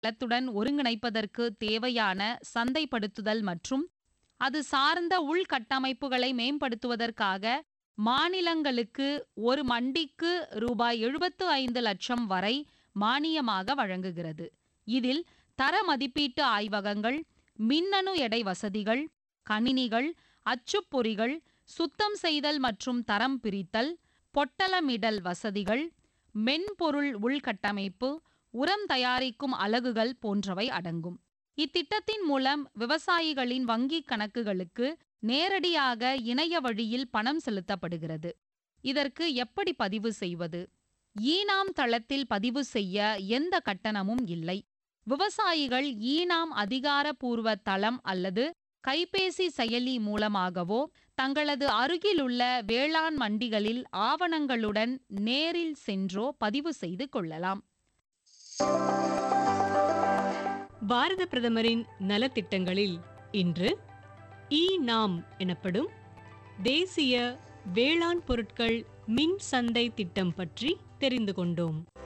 களத்துடன் ஒருங்கிணைப்பதற்கு தேவையான சந்தைப்படுத்துதல் மற்றும் அது சார்ந்த உள்கட்டமைப்புகளை மேம்படுத்துவதற்காக மாநிலங்களுக்கு ஒரு மண்டிக்கு ரூபாய் எழுபத்து ஐந்து லட்சம் வரை மானியமாக வழங்குகிறது இதில் தர மதிப்பீட்டு ஆய்வகங்கள் மின்னணு எடை வசதிகள் கணினிகள் அச்சுப்பொறிகள் சுத்தம் செய்தல் மற்றும் தரம் பிரித்தல் பொட்டலமிடல் வசதிகள் மென்பொருள் உள்கட்டமைப்பு உரம் தயாரிக்கும் அலகுகள் போன்றவை அடங்கும் இத்திட்டத்தின் மூலம் விவசாயிகளின் வங்கிக் கணக்குகளுக்கு நேரடியாக இணைய வழியில் பணம் செலுத்தப்படுகிறது இதற்கு எப்படி பதிவு செய்வது ஈனாம் தளத்தில் பதிவு செய்ய எந்த கட்டணமும் இல்லை விவசாயிகள் ஈனாம் அதிகாரப்பூர்வ தளம் அல்லது கைபேசி செயலி மூலமாகவோ தங்களது அருகிலுள்ள வேளாண் மண்டிகளில் ஆவணங்களுடன் நேரில் சென்றோ பதிவு செய்து கொள்ளலாம் பாரத பிரதமரின் நலத்திட்டங்களில் இன்று இ நாம் எனப்படும் தேசிய வேளாண் பொருட்கள் மின் சந்தை திட்டம் பற்றி தெரிந்து கொண்டோம்